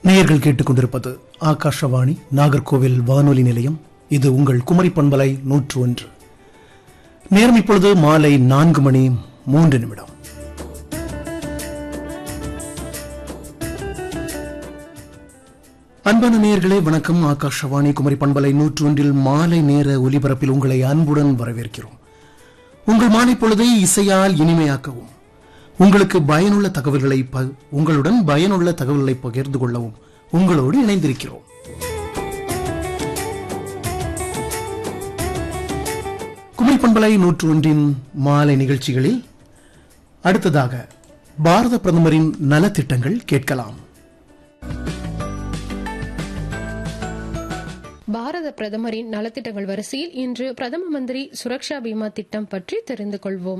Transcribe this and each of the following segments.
நேயர்கள் கேட்டுக்கொண்டிருப்பது ஆகாஷவாணி நாகர்கோவில் வானொலி நிலையம் இது உங்கள் குமரி பண்பலை நூற்று ஒன்று நேரம் இப்பொழுது மாலை நான்கு மணி மூன்று நிமிடம் அன்பான நேயர்களே வணக்கம் ஆகாஷவாணி குமரி பண்பலை நூற்று ஒன்றில் மாலை நேர ஒலிபரப்பில் உங்களை அன்புடன் வரவேற்கிறோம் உங்கள் மாலை பொழுதை இசையால் இனிமையாக்கவும் உங்களுக்கு பயனுள்ள தகவல்களை ப- உங்களுடன் பயனுள்ள தகவல்களை பகிர்ந்து கொள்ளவும் உங்களோடு இணைந்திருக்கிறோம் குமரி பண்பலை நூற்று ஒன்றின் மாலை நிகழ்ச்சிகளில் அடுத்ததாக பாரத பிரதமரின் நலத்திட்டங்கள் கேட்கலாம் பாரத பிரதமரின் நலத்திட்டங்கள் வரிசையில் இன்று பிரதம மந்திரி சுரக்ஷா பீமா திட்டம் பற்றி தெரிந்து கொள்வோம்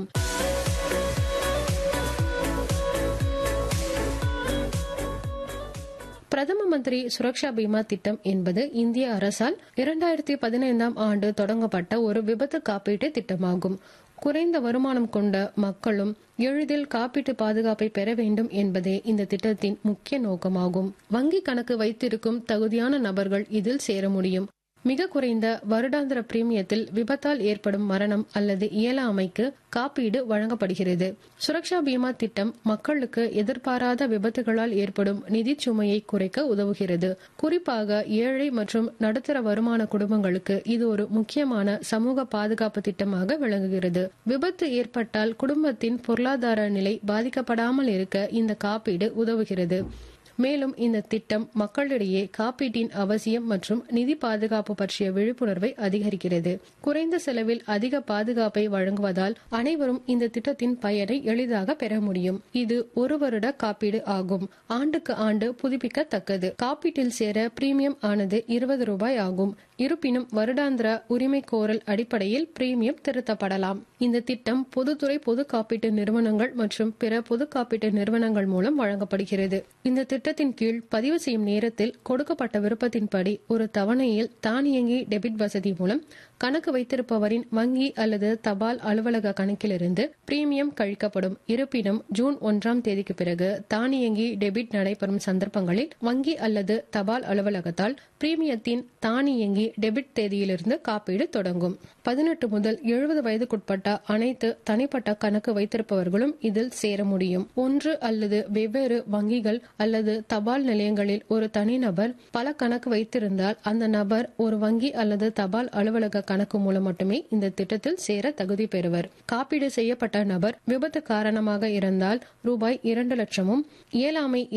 பிரதம மந்திரி சுரக்ஷா பீமா திட்டம் என்பது இந்திய அரசால் இரண்டாயிரத்தி பதினைந்தாம் ஆண்டு தொடங்கப்பட்ட ஒரு விபத்து காப்பீட்டு திட்டமாகும் குறைந்த வருமானம் கொண்ட மக்களும் எளிதில் காப்பீட்டு பாதுகாப்பை பெற வேண்டும் என்பதே இந்த திட்டத்தின் முக்கிய நோக்கமாகும் வங்கி கணக்கு வைத்திருக்கும் தகுதியான நபர்கள் இதில் சேர முடியும் மிக குறைந்த வருடாந்திர பிரீமியத்தில் விபத்தால் ஏற்படும் மரணம் அல்லது இயலாமைக்கு காப்பீடு வழங்கப்படுகிறது சுரக்ஷா பீமா திட்டம் மக்களுக்கு எதிர்பாராத விபத்துகளால் ஏற்படும் நிதி சுமையை குறைக்க உதவுகிறது குறிப்பாக ஏழை மற்றும் நடுத்தர வருமான குடும்பங்களுக்கு இது ஒரு முக்கியமான சமூக பாதுகாப்பு திட்டமாக விளங்குகிறது விபத்து ஏற்பட்டால் குடும்பத்தின் பொருளாதார நிலை பாதிக்கப்படாமல் இருக்க இந்த காப்பீடு உதவுகிறது மேலும் இந்த திட்டம் மக்களிடையே காப்பீட்டின் அவசியம் மற்றும் நிதி பாதுகாப்பு பற்றிய விழிப்புணர்வை அதிகரிக்கிறது குறைந்த செலவில் அதிக பாதுகாப்பை வழங்குவதால் அனைவரும் இந்த திட்டத்தின் பயனை எளிதாக பெற முடியும் இது ஒரு வருட காப்பீடு ஆகும் ஆண்டுக்கு ஆண்டு புதுப்பிக்கத்தக்கது காப்பீட்டில் சேர பிரீமியம் ஆனது இருபது ரூபாய் ஆகும் இருப்பினும் வருடாந்திர உரிமை கோரல் அடிப்படையில் பிரீமியம் திருத்தப்படலாம் இந்த திட்டம் பொதுத்துறை பொது காப்பீட்டு நிறுவனங்கள் மற்றும் பிற பொது காப்பீட்டு நிறுவனங்கள் மூலம் வழங்கப்படுகிறது இந்த திட்டத்தின் கீழ் பதிவு செய்யும் நேரத்தில் கொடுக்கப்பட்ட விருப்பத்தின்படி ஒரு தவணையில் தானியங்கி டெபிட் வசதி மூலம் கணக்கு வைத்திருப்பவரின் வங்கி அல்லது தபால் அலுவலக கணக்கிலிருந்து பிரீமியம் கழிக்கப்படும் இருப்பினும் ஜூன் ஒன்றாம் தேதிக்கு பிறகு தானியங்கி டெபிட் நடைபெறும் சந்தர்ப்பங்களில் வங்கி அல்லது தபால் அலுவலகத்தால் பிரீமியத்தின் தானியங்கி டெபிட் தேதியிலிருந்து காப்பீடு தொடங்கும் பதினெட்டு முதல் எழுபது வயதுக்குட்பட்ட அனைத்து தனிப்பட்ட கணக்கு வைத்திருப்பவர்களும் இதில் சேர முடியும் ஒன்று அல்லது வெவ்வேறு வங்கிகள் அல்லது தபால் நிலையங்களில் ஒரு தனிநபர் பல கணக்கு வைத்திருந்தால் அந்த நபர் ஒரு வங்கி அல்லது தபால் அலுவலக கணக்கு மூலம் மட்டுமே இந்த திட்டத்தில் சேர தகுதி பெறுவர் காப்பீடு செய்யப்பட்ட நபர் விபத்து காரணமாக இருந்தால் ரூபாய் இரண்டு லட்சமும் இயலாமை